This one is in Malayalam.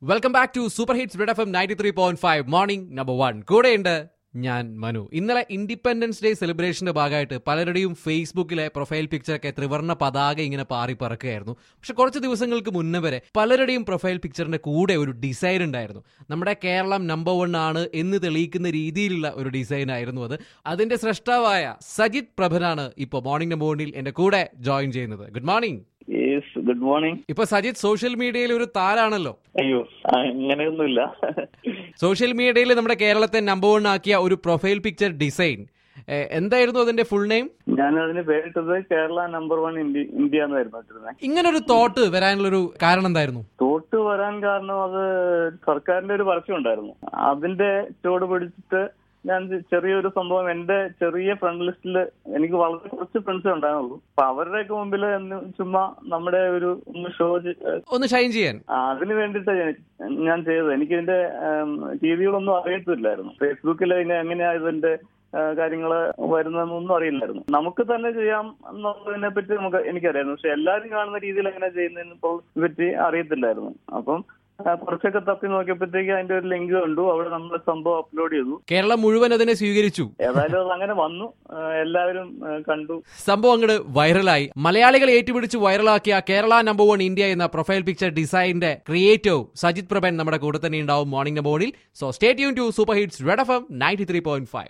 welcome back to super hits red F M ninety three point five morning number one കൂടെയുണ്ട് ഞാൻ മനു ഇന്നലെ ഇൻഡിപെൻഡൻസ് ഡേ സെലിബ്രേഷന്റെ ഭാഗമായിട്ട് പലരുടെയും ഫേസ്ബുക്കിലെ പ്രൊഫൈൽ പിക്ചറൊക്കെ ത്രിവർണ്ണ പതാക ഇങ്ങനെ പാറി പറക്കുകയായിരുന്നു പക്ഷെ കുറച്ച് ദിവസങ്ങൾക്ക് മുന്നേ വരെ പലരുടെയും പ്രൊഫൈൽ പിക്ചറിന്റെ കൂടെ ഒരു ഡിസൈൻ ഉണ്ടായിരുന്നു നമ്മുടെ കേരളം നമ്പർ വൺ ആണ് എന്ന് തെളിയിക്കുന്ന രീതിയിലുള്ള ഒരു ഡിസൈൻ ആയിരുന്നു അത് അതിന്റെ സൃഷ്ടാവായ സജിത് പ്രഭനാണ് ഇപ്പോൾ മോർണിംഗ് നമ്പർ വണ്ണിൽ എന്റെ കൂടെ ജോയിൻ ചെയ്യുന്നത് good morning yes good morning ഇപ്പൊ സജിത് സോഷ്യൽ മീഡിയയിൽ ഒരു താരാണല്ലോ അയ്യോ അങ്ങനെയൊന്നുമില്ല സോഷ്യൽ മീഡിയയിൽ നമ്മുടെ കേരളത്തെ നമ്പർ വൺ ആക്കിയ ഒരു പ്രൊഫൈൽ പിക്ചർ ഡിസൈൻ ഏഹ്, എന്തായിരുന്നു അതിന്റെ ഫുൾ നെയിം ഞാൻ അതിന് പേരിട്ടത് Kerala number one India India എന്നായിരുന്നു ഇട്ടിരുന്നത് ഇങ്ങനെ ഒരു തോട്ട് വരാനുള്ളൊരു കാരണം എന്തായിരുന്നു തോട്ട് വരാൻ കാരണം അത് സർക്കാരിന്റെ ഒരു പരസ്യം ഉണ്ടായിരുന്നു അതിന്റെ ചുവട് പിടിച്ചിട്ട് ഞാൻ ചെറിയൊരു സംഭവം എന്റെ ചെറിയ ഫ്രണ്ട് ലിസ്റ്റിൽ എനിക്ക് വളരെ കുറച്ച് ഫ്രണ്ട്സേ ഉണ്ടായിരുന്നുള്ളൂ അപ്പൊ അവരുടെയൊക്കെ മുമ്പിൽ ഒന്ന് ചുമ്മാ നമ്മുടെ ഒരു ഒന്ന് ഷോ ഒന്ന് ഷൈൻ ചെയ്യാൻ അതിന് വേണ്ടിയിട്ട് ഞാൻ ചെയ്തത് എനിക്ക് ഇതിന്റെ രീതികളൊന്നും അറിയത്തില്ലായിരുന്നു ഫേസ്ബുക്കിൽ ഇതിനെ എങ്ങനെയാ ഇതിന്റെ കാര്യങ്ങള് വരുന്നതെന്നൊന്നും അറിയില്ലായിരുന്നു നമുക്ക് തന്നെ ചെയ്യാം എന്നുള്ളതിനെ പറ്റി നമുക്ക് എനിക്കറിയായിരുന്നു പക്ഷെ എല്ലാവരും കാണുന്ന രീതിയിൽ എങ്ങനെ ചെയ്യുന്നതിനെ പറ്റി അറിയത്തില്ലായിരുന്നു അപ്പം ആ, കുറച്ചൊക്കെ തപ്പി നോക്കിയപ്പോഴത്തേക്ക് അതിന്റെ ഒരു ലിങ്ക് കണ്ടു അവിടെ നമ്മൾ സംഭവം അപ്ലോഡ് ചെയ്തു കേരളം മുഴുവൻ അതിനെ സ്വീകരിച്ചു ഏതായാലും അത് അങ്ങനെ വന്നു ആ, എല്ലാവരും ആ, കണ്ടു സംഭവം അങ്ങോട്ട് വൈറലായി മലയാളികൾ ഏറ്റുപിടിച്ച് വൈറലാക്കിയ കേരള നമ്പർ വൺ ഇന്ത്യ എന്ന പ്രൊഫൈൽ പിക്ചർ ഡിസൈനിന്റെ ക്രിയേറ്റീവ് സജിത് പ്രഭൻ നമ്മുടെ കൂടെ തന്നെ ഉണ്ടാവും മോർണിംഗ് നമ്പർ വണിൽ so stay tune to super hits red F M ninety three point five